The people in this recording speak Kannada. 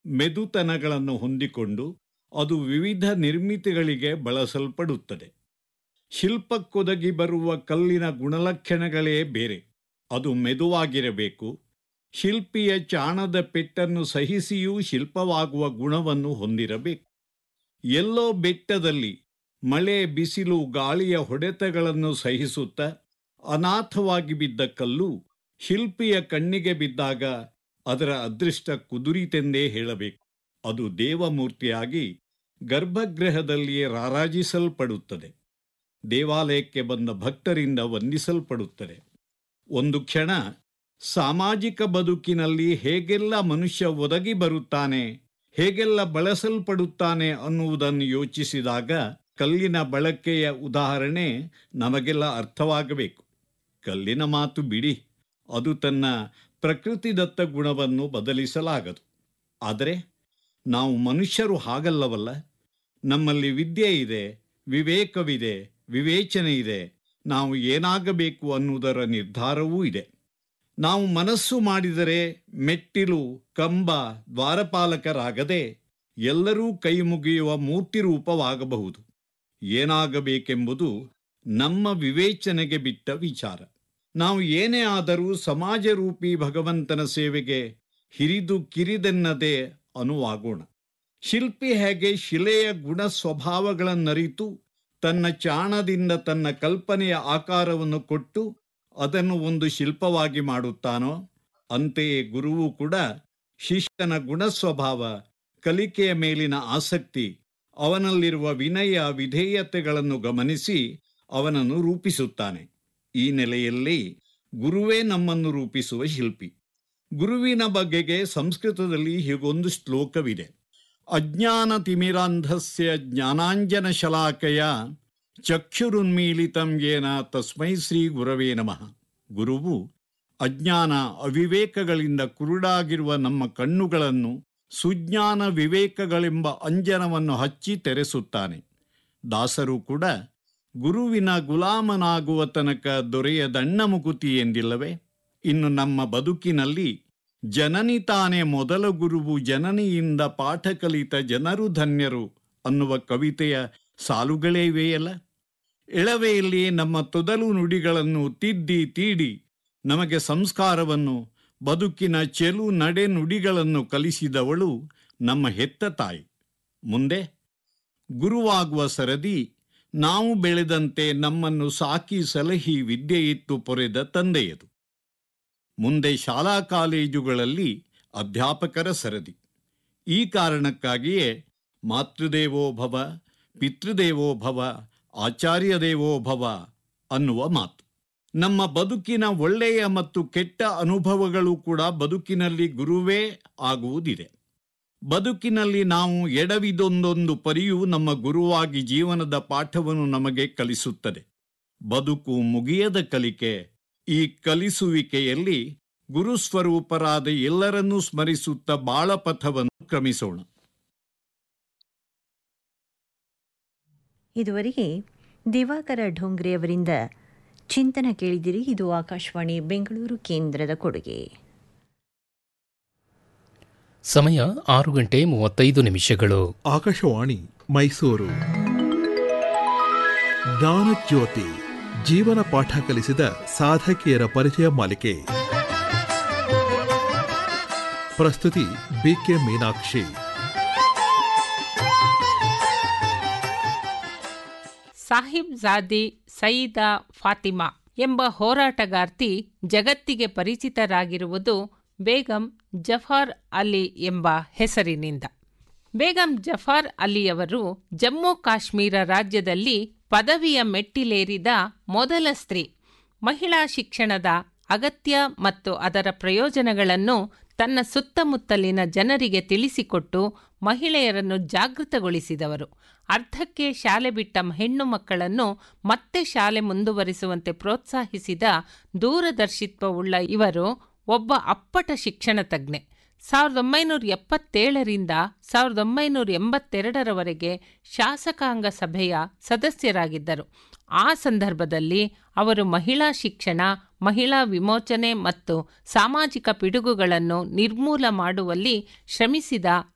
ಮೆದುತನಗಳನ್ನು ಹೊಂದಿಕೊಂಡು ಅದು ವಿವಿಧ ನಿರ್ಮಿತಿಗಳಿಗೆ ಬಳಸಲ್ಪಡುತ್ತದೆ ಶಿಲ್ಪಕ್ಕೊದಗಿ ಬರುವ ಕಲ್ಲಿನ ಗುಣಲಕ್ಷಣಗಳೇ ಬೇರೆ ಅದು ಮೆದುವಾಗಿರಬೇಕು ಶಿಲ್ಪಿಯ ಚಾಣದ ಪೆಟ್ಟನ್ನು ಸಹಿಸಿಯೂ ಶಿಲ್ಪವಾಗುವ ಗುಣವನ್ನು ಹೊಂದಿರಬೇಕು ಎಲ್ಲೋ ಬೆಟ್ಟದಲ್ಲಿ ಮಳೆ ಬಿಸಿಲು ಗಾಳಿಯ ಹೊಡೆತಗಳನ್ನು ಸಹಿಸುತ್ತಾ ಅನಾಥವಾಗಿ ಬಿದ್ದ ಕಲ್ಲು ಶಿಲ್ಪಿಯ ಕಣ್ಣಿಗೆ ಬಿದ್ದಾಗ ಅದರ ಅದೃಷ್ಟ ಕುದುರಿತೆಂದೇ ಹೇಳಬೇಕು ಅದು ದೇವಮೂರ್ತಿಯಾಗಿ ಗರ್ಭಗೃಹದಲ್ಲಿಯೇ ರಾರಾಜಿಸಲ್ಪಡುತ್ತದೆ ದೇವಾಲಯಕ್ಕೆ ಬಂದ ಭಕ್ತರಿಂದ ವಂದಿಸಲ್ಪಡುತ್ತದೆ ಒಂದು ಕ್ಷಣ ಸಾಮಾಜಿಕ ಬದುಕಿನಲ್ಲಿ ಹೇಗೆಲ್ಲ ಮನುಷ್ಯ ಒದಗಿ ಬರುತ್ತಾನೆ ಹೇಗೆಲ್ಲ ಬಳಸಲ್ಪಡುತ್ತಾನೆ ಅನ್ನುವುದನ್ನು ಯೋಚಿಸಿದಾಗ ಕಲ್ಲಿನ ಬಳಕೆಯ ಉದಾಹರಣೆ ನಮಗೆಲ್ಲ ಅರ್ಥವಾಗಬೇಕು ಕಲ್ಲಿನ ಮಾತು ಬಿಡಿ ಅದು ತನ್ನ ಪ್ರಕೃತಿದತ್ತ ಗುಣವನ್ನು ಬದಲಿಸಲಾಗದು ಆದರೆ ನಾವು ಮನುಷ್ಯರು ಹಾಗಲ್ಲವಲ್ಲ ನಮ್ಮಲ್ಲಿ ವಿದ್ಯೆ ಇದೆ ವಿವೇಕವಿದೆ ವಿವೇಚನೆ ಇದೆ ನಾವು ಏನಾಗಬೇಕು ಅನ್ನುವುದರ ನಿರ್ಧಾರವೂ ಇದೆ ನಾವು ಮನಸ್ಸು ಮಾಡಿದರೆ ಮೆಟ್ಟಿಲು ಕಂಬ ದ್ವಾರಪಾಲಕರಾಗದೆ ಎಲ್ಲರೂ ಕೈ ಮುಗಿಯುವ ಮೂರ್ತಿ ರೂಪವಾಗಬಹುದು ಏನಾಗಬೇಕೆಂಬುದು ನಮ್ಮ ವಿವೇಚನೆಗೆ ಬಿಟ್ಟ ವಿಚಾರ ನಾವು ಏನೇ ಆದರೂ ಸಮಾಜ ರೂಪಿ ಭಗವಂತನ ಸೇವೆಗೆ ಹಿರಿದು ಕಿರಿದೆನ್ನದೆ ಅನುವಾಗೋಣ ಶಿಲ್ಪಿ ಹೇಗೆ ಶಿಲೆಯ ಗುಣ ಸ್ವಭಾವಗಳನ್ನರಿತು ತನ್ನ ಚಾಣದಿಂದ ತನ್ನ ಕಲ್ಪನೆಯ ಆಕಾರವನ್ನು ಕೊಟ್ಟು ಅದನ್ನು ಒಂದು ಶಿಲ್ಪವಾಗಿ ಮಾಡುತ್ತಾನೋ ಅಂತೆಯೇ ಗುರುವು ಕೂಡ ಶಿಷ್ಯನ ಗುಣ ಸ್ವಭಾವ ಕಲಿಕೆಯ ಮೇಲಿನ ಆಸಕ್ತಿ ಅವನಲ್ಲಿರುವ ವಿನಯ ವಿಧೇಯತೆಗಳನ್ನು ಗಮನಿಸಿ ಅವನನ್ನು ರೂಪಿಸುತ್ತಾನೆ ಈ ನೆಲೆಯಲ್ಲಿ ಗುರುವೇ ನಮ್ಮನ್ನು ರೂಪಿಸುವ ಶಿಲ್ಪಿ ಗುರುವಿನ ಬಗೆಗೆ ಸಂಸ್ಕೃತದಲ್ಲಿ ಹೀಗೊಂದು ಶ್ಲೋಕವಿದೆ ಅಜ್ಞಾನ ತಿಮಿರಾಂಧಸ್ಯ ಜ್ಞಾನಾಂಜನ ಶಲಾಕಯ ಚಕ್ಷುರುನ್ಮೀಲಿತಂ ಯೇನ ತಸ್ಮೈ ಶ್ರೀ ಗುರವೇ ನಮಃ ಗುರುವು ಅಜ್ಞಾನ ಅವಿವೇಕಗಳಿಂದ ಕುರುಡಾಗಿರುವ ನಮ್ಮ ಕಣ್ಣುಗಳನ್ನು ಸುಜ್ಞಾನ ವಿವೇಕಗಳೆಂಬ ಅಂಜನವನ್ನು ಹಚ್ಚಿ ತೆರೆಸುತ್ತಾನೆ ದಾಸರು ಕೂಡ ಗುರುವಿನ ಗುಲಾಮನಾಗುವ ತನಕ ದೊರೆಯದಣ್ಣ ಮುಕುತಿ ಎಂದಿಲ್ಲವೇ ಇನ್ನು ನಮ್ಮ ಬದುಕಿನಲ್ಲಿ ಜನನಿ ತಾನೇ ಮೊದಲ ಗುರುವು ಜನನಿಯಿಂದ ಪಾಠ ಕಲಿತ ಜನರು ಧನ್ಯರು ಅನ್ನುವ ಕವಿತೆಯ ಸಾಲುಗಳೇ ಇವೆಯಲ್ಲ ಎಳವೆಯಲ್ಲಿ ನಮ್ಮ ತೊದಲು ನುಡಿಗಳನ್ನು ತಿದ್ದಿ ತೀಡಿ ನಮಗೆ ಸಂಸ್ಕಾರವನ್ನು ಬದುಕಿನ ಚೆಲು ನಡೆ ನುಡಿಗಳನ್ನು ಕಲಿಸಿದವಳು ನಮ್ಮ ಹೆತ್ತ ತಾಯಿ ಮುಂದೆ ಗುರುವಾಗುವ ಸರದಿ ನಾವು ಬೆಳೆದಂತೆ ನಮ್ಮನ್ನು ಸಾಕಿ ಸಲಹಿ ವಿದ್ಯೆಯಿತ್ತು ಪೊರೆದ ತಂದೆಯದು ಮುಂದೆ ಶಾಲಾ ಕಾಲೇಜುಗಳಲ್ಲಿ ಅಧ್ಯಾಪಕರ ಸರದಿ ಈ ಕಾರಣಕ್ಕಾಗಿಯೇ ಮಾತೃದೇವೋ ಭವ ಪಿತೃದೇವೋ ಭವ ಆಚಾರ್ಯ ದೇವೋ ಭವ ಅನ್ನುವ ಮಾತು ನಮ್ಮ ಬದುಕಿನ ಒಳ್ಳೆಯ ಮತ್ತು ಕೆಟ್ಟ ಅನುಭವಗಳು ಕೂಡ ಬದುಕಿನಲ್ಲಿ ಗುರುವೇ ಆಗುವುದಿದೆ ಬದುಕಿನಲ್ಲಿ ನಾವು ಎಡವಿದೊಂದೊಂದು ಪರಿಯು ನಮ್ಮ ಗುರುವಾಗಿ ಜೀವನದ ಪಾಠವನ್ನು ನಮಗೆ ಕಲಿಸುತ್ತದೆ ಬದುಕು ಮುಗಿಯದ ಕಲಿಕೆ ಈ ಕಲಿಸುವಿಕೆಯಲ್ಲಿ ಗುರುಸ್ವರೂಪರಾದ ಎಲ್ಲರನ್ನೂ ಸ್ಮರಿಸುತ್ತಾ ಬಾಳಪಥವನ್ನು ಕ್ರಮಿಸೋಣ ಇದುವರೆಗೆ ದಿವಾಕರ ಢೋಂಗ್ರೆಯವರಿಂದ ಚಿಂತನ ಕೇಳಿದಿರಿ ಇದು ಆಕಾಶವಾಣಿ ಬೆಂಗಳೂರು ಕೇಂದ್ರದ ಕೊಡುಗೆ ಸಮಯ ಆರು ಗಂಟೆ ಮೂವತ್ತೈದು ನಿಮಿಷಗಳು ಆಕಾಶವಾಣಿ ಮೈಸೂರು ಜ್ಞಾನಜ್ಯೋತಿ ಜೀವನ ಪಾಠ ಕಲಿಸಿದ ಸಾಧಕಿಯರ ಪರಿಚಯ ಮಾಲಿಕೆ ಪ್ರಸ್ತುತಿ ಬಿಕೆ ಮೀನಾಕ್ಷಿ ಸಾಹಿಬ್ ಜಾದಿ ಸಯೀದಾ ಫಾತಿಮಾ ಎಂಬ ಹೋರಾಟಗಾರ್ತಿ ಜಗತ್ತಿಗೆ ಪರಿಚಿತರಾಗಿರುವುದು ಬೇಗಂ ಜಫಾರ್ ಅಲಿ ಎಂಬ ಹೆಸರಿನಿಂದ ಬೇಗಂ ಜಫಾರ್ ಅಲಿಯವರು ಜಮ್ಮು ಕಾಶ್ಮೀರ ರಾಜ್ಯದಲ್ಲಿ ಪದವಿಯ ಮೆಟ್ಟಿಲೇರಿದ ಮೊದಲ ಸ್ತ್ರೀ ಮಹಿಳಾ ಶಿಕ್ಷಣದ ಅಗತ್ಯ ಮತ್ತು ಅದರ ಪ್ರಯೋಜನಗಳನ್ನು ತನ್ನ ಸುತ್ತಮುತ್ತಲಿನ ಜನರಿಗೆ ತಿಳಿಸಿಕೊಟ್ಟು ಮಹಿಳೆಯರನ್ನು ಜಾಗೃತಗೊಳಿಸಿದವರು ಅರ್ಧಕ್ಕೆ ಶಾಲೆ ಬಿಟ್ಟ ಹೆಣ್ಣು ಮಕ್ಕಳನ್ನು ಮತ್ತೆ ಶಾಲೆ ಮುಂದುವರಿಸುವಂತೆ ಪ್ರೋತ್ಸಾಹಿಸಿದ ದೂರದರ್ಶಿತ್ವವುಳ್ಳ ಇವರು ಒಬ್ಬ ಅಪ್ಪಟ ಶಿಕ್ಷಣ ತಜ್ಞೆ ಸಾವಿರದ ಒಂಬೈನೂರ ಎಪ್ಪತ್ತೇಳರಿಂದ ಸಾವಿರದ ಒಂಬೈನೂರ ಎಂಬತ್ತೆರಡರವರೆಗೆ ಶಾಸಕಾಂಗ ಸಭೆಯ ಸದಸ್ಯರಾಗಿದ್ದರು ಆ ಸಂದರ್ಭದಲ್ಲಿ ಅವರು ಮಹಿಳಾ ಶಿಕ್ಷಣ ಮಹಿಳಾ ವಿಮೋಚನೆ ಮತ್ತು ಸಾಮಾಜಿಕ ಪಿಡುಗುಗಳನ್ನು ನಿರ್ಮೂಲ ಮಾಡುವಲ್ಲಿ ಶ್ರಮಿಸಿದ